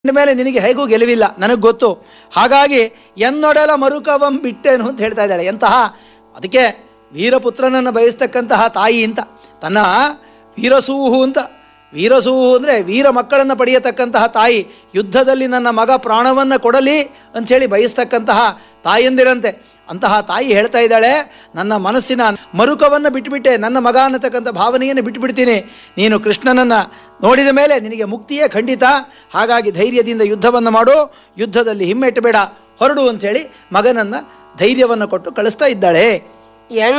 ಮೇಲೆ ನಿನಗೆ ಹೇಗೂ ಗೆಲುವಿಲ್ಲ ನನಗೆ ಗೊತ್ತು ಹಾಗಾಗಿ ಎನ್ನೊಡೆಲ ಮರುಕವಂ ಬಿಟ್ಟೆನು ಅಂತ ಹೇಳ್ತಾ ಇದ್ದಾಳೆ ಎಂತಹ ಅದಕ್ಕೆ ವೀರಪುತ್ರನನ್ನು ಬಯಸ್ತಕ್ಕಂತಹ ತಾಯಿ ಅಂತ ತನ್ನ ವೀರಸೂಹು ಅಂತ ವೀರಸೂಹು ಅಂದರೆ ವೀರ ಮಕ್ಕಳನ್ನು ಪಡೆಯತಕ್ಕಂತಹ ತಾಯಿ ಯುದ್ಧದಲ್ಲಿ ನನ್ನ ಮಗ ಪ್ರಾಣವನ್ನು ಕೊಡಲಿ ಅಂಥೇಳಿ ಬಯಸ್ತಕ್ಕಂತಹ ತಾಯಂದಿರಂತೆ ಅಂತಹ ತಾಯಿ ಹೇಳ್ತಾ ಇದ್ದಾಳೆ ನನ್ನ ಮನಸ್ಸಿನ ಮರುಕವನ್ನು ಬಿಟ್ಟುಬಿಟ್ಟೆ ನನ್ನ ಮಗ ಅನ್ನತಕ್ಕಂಥ ಭಾವನೆಯನ್ನು ಬಿಟ್ಟುಬಿಡ್ತೀನಿ ನೀನು ಕೃಷ್ಣನನ್ನು ನೋಡಿದ ಮೇಲೆ ನಿನಗೆ ಮುಕ್ತಿಯೇ ಖಂಡಿತ ಹಾಗಾಗಿ ಧೈರ್ಯದಿಂದ ಯುದ್ಧವನ್ನು ಮಾಡು ಯುದ್ಧದಲ್ಲಿ ಹಿಮ್ಮೆಟ್ಟಬೇಡ ಹೊರಡು ಅಂಥೇಳಿ ಮಗನನ್ನು ಧೈರ್ಯವನ್ನು ಕೊಟ್ಟು ಕಳಿಸ್ತಾ ಇದ್ದಾಳೆ ಎನ್